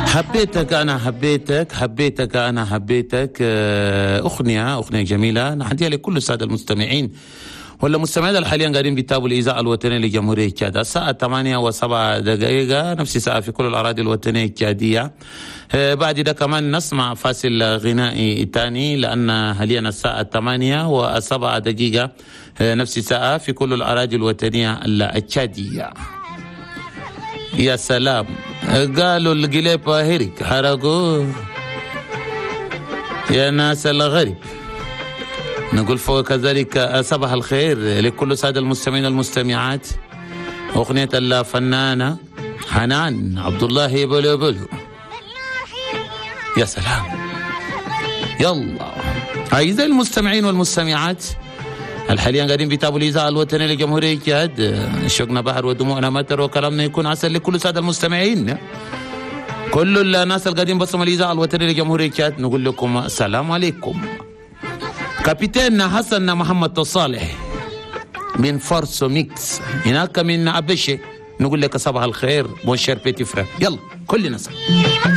حبيتك أنا حبيتك حبيتك أنا حبيتك آه، أغنية أغنية جميلة نحديها لكل السادة المستمعين ولا مستمعينا حاليا قاعدين بيتابعوا الإذاعة الوطنية لجمهورية تشاد الساعة 8 و7 دقائق نفس الساعة في كل الأراضي الوطنية التشادية آه، بعد ده كمان نسمع فاصل غنائي تاني لأن حاليا الساعة 8 و7 دقيقة آه، نفس الساعة في كل الأراضي الوطنية التشادية يا سلام قالوا القليب هرك حرقوه يا ناس الغرب نقول فوق كذلك صباح الخير لكل سادة المستمعين والمستمعات أغنية الفنانة حنان عبد الله بلو بلو يا سلام يلا أعزائي المستمعين والمستمعات الحاليا قاعدين بيتابعوا الاذاعه الوطنيه لجمهوريه تشاد شوقنا بحر ودموعنا مطر وكلامنا يكون عسل لكل الساده المستمعين كل الناس اللي قاعدين بصموا الاذاعه الوطنيه لجمهوريه تشاد نقول لكم السلام عليكم كابتن حسن محمد صالح من فرسو ميكس هناك من أبشة نقول لك صباح الخير بون شير بيتي فرا يلا كلنا سوا